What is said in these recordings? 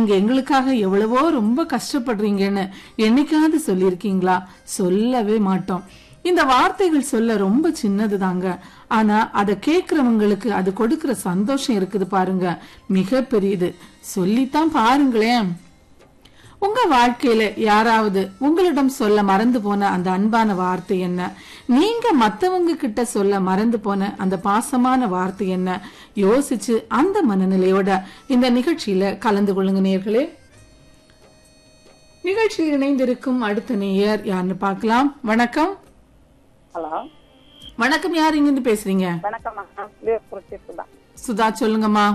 நீங்க எங்களுக்காக எவ்வளவோ ரொம்ப கஷ்டப்படுறீங்கன்னு என்னைக்காவது சொல்லியிருக்கீங்களா சொல்லவே மாட்டோம் இந்த வார்த்தைகள் சொல்ல ரொம்ப சின்னது தாங்க ஆனா அதை கேக்குறவங்களுக்கு அது கொடுக்கிற சந்தோஷம் இருக்குது பாருங்க மிக பெரியது சொல்லித்தான் பாருங்களேன் உங்க வாழ்க்கையில யாராவது உங்களிடம் சொல்ல மறந்து போன அந்த அன்பான வார்த்தை என்ன நீங்க மத்தவங்க கிட்ட சொல்ல மறந்து போன அந்த பாசமான வார்த்தை என்ன யோசிச்சு அந்த மனநிலையோட இந்த நிகழ்ச்சியில கலந்து கொள்ளுங்க நேர்களே நிகழ்ச்சியில் இணைந்திருக்கும் அடுத்த நேயர் யாருன்னு பார்க்கலாம் வணக்கம் ஹலோ வணக்கம் யார் இங்க இருந்து பேசுறீங்க வணக்கம் குறிச்சி சுதா சுதா சொல்லுங்கம்மா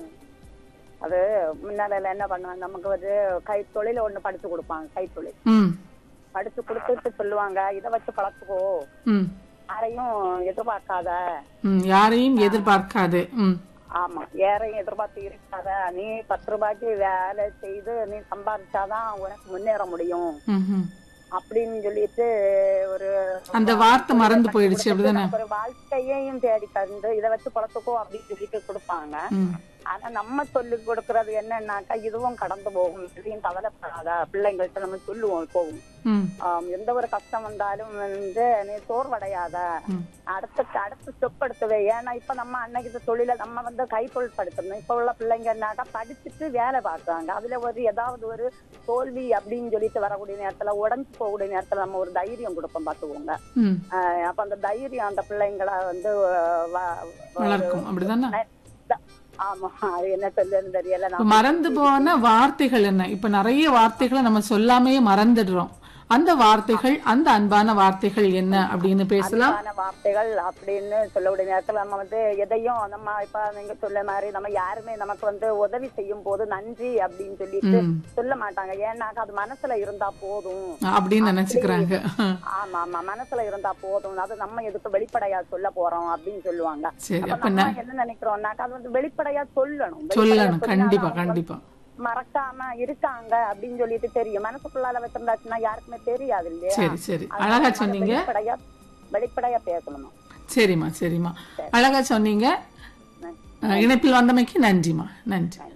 அது முன்னால என்ன பண்ணுவாங்க நமக்கு வந்து கை தொழில ஒண்ணு படிச்சு கொடுப்பாங்க கை தொழில் ம் படிச்சு கொடுத்துட்டு சொல்லுவாங்க இதை வச்சு பழச்சுக்கோ ம் யாரையும் எதிர்பார்க்காத ம் யாரையும் எதிர்பார்க்காது ம் ஆமா யாரையும் எதிர்பார்த்து இருக்காத நீ பத்து ரூபாய்க்கு வேலை செய்து நீ சம்பாதிச்சாதான் உனக்கு முன்னேற முடியும் ம் ம் அப்படின்னு சொல்லிட்டு ஒரு அந்த வார்த்தை மறந்து போயிடுச்சு அப்படிதானே ஒரு வாழ்க்கையையும் தேடி தந்து இதை வச்சு பழத்துக்கோ அப்படின்னு சொல்லிட்டு கொடுப்பாங்க ம் ஆனா நம்ம சொல்லி கொடுக்கறது என்னன்னாக்கா இதுவும் கடந்து போகும் இதையும் கவலைப்படாத பிள்ளைங்கள்ட்ட நம்ம சொல்லுவோம் போகும் ம் ஆம், எந்த ஒரு கஷ்டம் வந்தாலும் வந்து நீ சோர்வடையாத ம். அடுத்து அடுத்து ஸ்டெப் எடுத்துவே ஏன்னா இப்ப நம்ம அன்னைக்கு தொழில நம்ம வந்து கைத்தொழில் படுத்தணும் இப்ப உள்ள பிள்ளைங்கன்னாக்கா படிச்சுட்டு வேலை பார்க்கறாங்க அதுல ஒரு ஏதாவது ஒரு தோல்வி அப்படின்னு சொல்லிட்டு வரக்கூடிய நேரத்துல உடஞ்சு போகக்கூடிய நேரத்துல நம்ம ஒரு தைரியம் கொடுப்போம் பாத்துக்கோங்க ம் ஆஹ் அப்ப அந்த தைரியம் அந்த பிள்ளைங்களை வந்து வ- வ- வளர்க்கும் அப்படிதானே த- ஆமா அது என்ன சொல்லுன்னு தெரியல இப்ப நான் மறந்து போன வார்த்தைகள் என்ன இப்ப நிறைய வார்த்தைகளை நம்ம சொல்லாமே மறந்துடுறோம் அந்த வார்த்தைகள் அந்த அன்பான வார்த்தைகள் என்ன அப்படின்னு பேசலாம் அன்பான வார்த்தைகள் அப்படின்னு சொல்லக்கூடிய நேரத்துல நம்ம வந்து எதையும் நம்ம இப்ப நீங்க சொல்ல மாதிரி நம்ம யாருமே நமக்கு வந்து உதவி செய்யும் போது நன்றி அப்படின்னு சொல்லிட்டு ம் சொல்ல மாட்டாங்க ஏன்னாக்கா அது மனசுல இருந்தா போதும் அப்படின்னு நினைச்சுக்கிறாங்க ஆமா ஆமா மனசுல இருந்தா போதும் அது நம்ம எதுக்கு வெளிப்படையா சொல்ல போறோம் அப்படின்னு சொல்லுவாங்க சரி அப்ப அப்ப நம்ம ந- என்ன நினைக்கிறோம்னாக்கா அது வந்து வெளிப்படையா சொல்லணும் வெளிப்படையா சொல்லணும் சொன்னா கண்டிப்பா அவங்க வந்து கண்டிப்பா மறக்காம இருக்காங்க அப்படின்னு சொல்லிட்டு தெரியும் மனசுக்குள்ளால வச்சிருந்தாச்சுன்னா யாருக்குமே தெரியாது இல்லையா சரி சரி அதனால அழகா நம்ம சொன்னீங்க வெளிப்படையா வெளிப்படையா பேசணும் சரிம்மா சரிம்மா அழகா சொன்னீங்க அஹ், இணைப்பில் வந்தமைக்கு நன்றிம்மா நன்றி